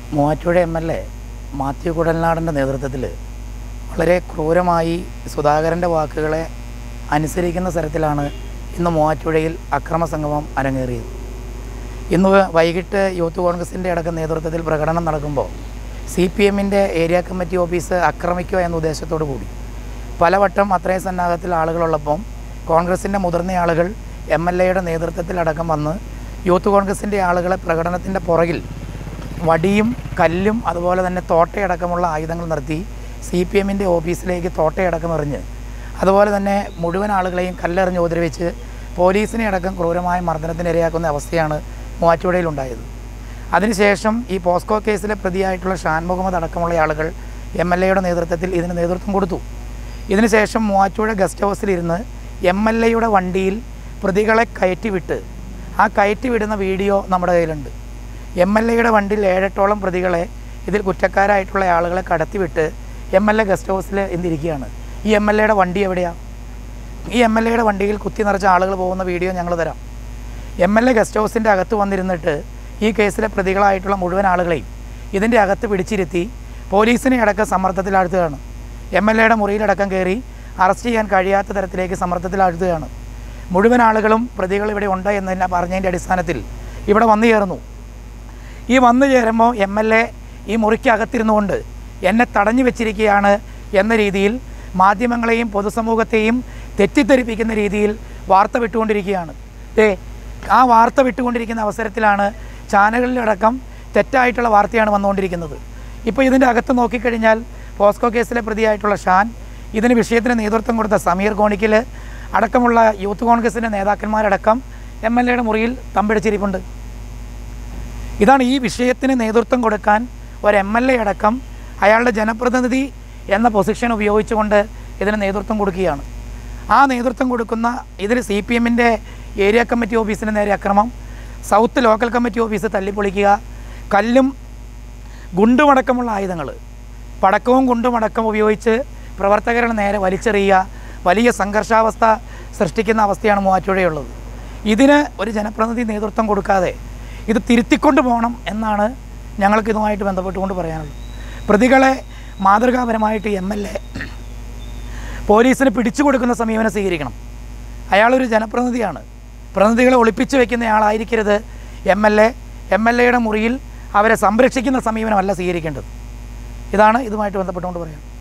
Muvattupuzha M L A Mathew കുടൽനാടൻ്റെ നേതൃത്വത്തിൽ വളരെ ക്രൂരമായി സുധാകരൻ്റെ വാക്കുകളെ അനുസരിക്കുന്ന തരത്തിലാണ് ഇന്ന് മൂവാറ്റുപുഴയിൽ അക്രമ സംഗമം അരങ്ങേറിയത് ഇന്ന് വൈകിട്ട് യൂത്ത് കോൺഗ്രസിൻ്റെ അടക്കം നേതൃത്വത്തിൽ പ്രകടനം നടക്കുമ്പോൾ സി പി എമ്മിൻ്റെ ഏരിയ കമ്മിറ്റി ഓഫീസ് ആക്രമിക്കുക എന്ന ഉദ്ദേശത്തോടു കൂടി പലവട്ടം അത്രയും സന്നാഹത്തിൽ ആളുകളുള്ളപ്പം കോൺഗ്രസിൻ്റെ മുതിർന്ന ആളുകൾ എം എൽ എയുടെ നേതൃത്വത്തിലടക്കം വന്ന് യൂത്ത് കോൺഗ്രസിൻ്റെ ആളുകളെ പ്രകടനത്തിൻ്റെ പുറകിൽ വടിയും കല്ലും അതുപോലെ തന്നെ തോട്ടയടക്കമുള്ള ആയുധങ്ങൾ നിർത്തി സി പി എമ്മിൻ്റെ ഓഫീസിലേക്ക് തോട്ടയടക്കം എറിഞ്ഞ് അതുപോലെ തന്നെ മുഴുവൻ ആളുകളെയും കല്ലെറിഞ്ഞ് ഉപദ്രവിച്ച് പോലീസിനെ അടക്കം ക്രൂരമായ മർദ്ദനത്തിന് ഇരയാക്കുന്ന അവസ്ഥയാണ് മൂവാറ്റുപുഴയിലുണ്ടായത് അതിനുശേഷം ഈ പോസ്കോ കേസിലെ പ്രതിയായിട്ടുള്ള ഷാൻ മുഹമ്മദ് അടക്കമുള്ള ആളുകൾ എം എൽ എയുടെ നേതൃത്വത്തിൽ ഇതിന് നേതൃത്വം കൊടുത്തു ഇതിനുശേഷം മൂവാറ്റുപുഴ ഗസ്റ്റ് ഹൗസിലിരുന്ന് എം എൽ എയുടെ വണ്ടിയിൽ പ്രതികളെ കയറ്റിവിട്ട് ആ കയറ്റി വിടുന്ന വീഡിയോ നമ്മുടെ കയ്യിലുണ്ട് എം എൽ എയുടെ വണ്ടിയിൽ ഏഴെട്ടോളം പ്രതികളെ ഇതിൽ കുറ്റക്കാരായിട്ടുള്ള ആളുകളെ കടത്തിവിട്ട് എം എൽ എ ഗസ്റ്റ് ഹൗസിൽ ഇന്നിരിക്കുകയാണ് ഈ എം എൽ എയുടെ വണ്ടി എവിടെയാണ് ഈ എം എൽ എയുടെ വണ്ടിയിൽ കുത്തി നിറച്ച ആളുകൾ പോകുന്ന വീഡിയോ ഞങ്ങൾ തരാം എം എൽ എ ഗസ്റ്റ് ഹൗസിൻ്റെ അകത്ത് വന്നിരുന്നിട്ട് ഈ കേസിലെ പ്രതികളായിട്ടുള്ള മുഴുവൻ ആളുകളെയും ഇതിൻ്റെ അകത്ത് പിടിച്ചിരുത്തി പോലീസിനെ അടക്കം സമ്മർദ്ദത്തിലാഴ്ത്തുകയാണ് എം എൽ എയുടെ മുറിയിലടക്കം കയറി അറസ്റ്റ് ചെയ്യാൻ കഴിയാത്ത തരത്തിലേക്ക് സമ്മർദ്ദത്തിലാഴ്ത്തുകയാണ് മുഴുവൻ ആളുകളും പ്രതികൾ ഇവിടെ ഉണ്ട് എന്നതിനെ പറഞ്ഞതിൻ്റെ അടിസ്ഥാനത്തിൽ ഇവിടെ വന്നു ചേർന്നു ഈ വന്നു ചേരുമ്പോൾ എം എൽ എ ഈ മുറിക്കകത്തിരുന്നുകൊണ്ട് എന്നെ തടഞ്ഞു വെച്ചിരിക്കുകയാണ് എന്ന രീതിയിൽ മാധ്യമങ്ങളെയും പൊതുസമൂഹത്തെയും തെറ്റിദ്ധരിപ്പിക്കുന്ന രീതിയിൽ വാർത്ത വിട്ടുകൊണ്ടിരിക്കുകയാണ് ഏ ആ വാർത്ത വിട്ടുകൊണ്ടിരിക്കുന്ന അവസരത്തിലാണ് ചാനലുകളിലടക്കം തെറ്റായിട്ടുള്ള വാർത്തയാണ് വന്നുകൊണ്ടിരിക്കുന്നത് ഇപ്പോൾ ഇതിൻ്റെ അകത്ത് നോക്കിക്കഴിഞ്ഞാൽ പോസ്കോ കേസിലെ പ്രതിയായിട്ടുള്ള ഷാൻ ഇതിന് വിഷയത്തിന് നേതൃത്വം കൊടുത്ത സമീർ കോണിക്കൽ അടക്കമുള്ള യൂത്ത് കോൺഗ്രസിൻ്റെ നേതാക്കന്മാരടക്കം എം എൽ എയുടെ മുറിയിൽ തമ്പിടിച്ചിരിപ്പുണ്ട് ഇതാണ് ഈ വിഷയത്തിന് നേതൃത്വം കൊടുക്കാൻ ഒരു എം എൽ എ അടക്കം അയാളുടെ ജനപ്രതിനിധി എന്ന പൊസിഷൻ ഉപയോഗിച്ചുകൊണ്ട് ഇതിന് നേതൃത്വം കൊടുക്കുകയാണ് ആ നേതൃത്വം കൊടുക്കുന്ന ഇതിൽ സി പി എമ്മിൻ്റെ ഏരിയ കമ്മിറ്റി ഓഫീസിന് നേരെ അക്രമം സൗത്ത് ലോക്കൽ കമ്മിറ്റി ഓഫീസ് തല്ലിപ്പൊളിക്കുക കല്ലും ഗുണ്ടുമടക്കമുള്ള ആയുധങ്ങൾ പടക്കവും ഗുണ്ടുമടക്കം ഉപയോഗിച്ച് പ്രവർത്തകരുടെ നേരെ വലിച്ചെറിയുക വലിയ സംഘർഷാവസ്ഥ സൃഷ്ടിക്കുന്ന അവസ്ഥയാണ് മൂവാറ്റുപുഴയുള്ളത് ഇതിന് ഒരു ജനപ്രതിനിധി നേതൃത്വം കൊടുക്കാതെ ഇത് തിരുത്തിക്കൊണ്ട് പോകണം എന്നാണ് ഞങ്ങൾക്ക് ഇതുമായിട്ട് ബന്ധപ്പെട്ടുകൊണ്ട് പറയാനുള്ളത് പ്രതികളെ മാതൃകാപരമായിട്ട് എം എൽ എ പോലീസിന് പിടിച്ചു കൊടുക്കുന്ന സമീപനം സ്വീകരിക്കണം അയാളൊരു ജനപ്രതിനിധിയാണ് പ്രതിനിധികളെ ഒളിപ്പിച്ചു വെക്കുന്നയാളായിരിക്കരുത് M L A M L എയുടെ മുറിയിൽ അവരെ സംരക്ഷിക്കുന്ന സമീപനമല്ല സ്വീകരിക്കേണ്ടത് ഇതാണ് ഇതുമായിട്ട് ബന്ധപ്പെട്ടുകൊണ്ട് പറയാം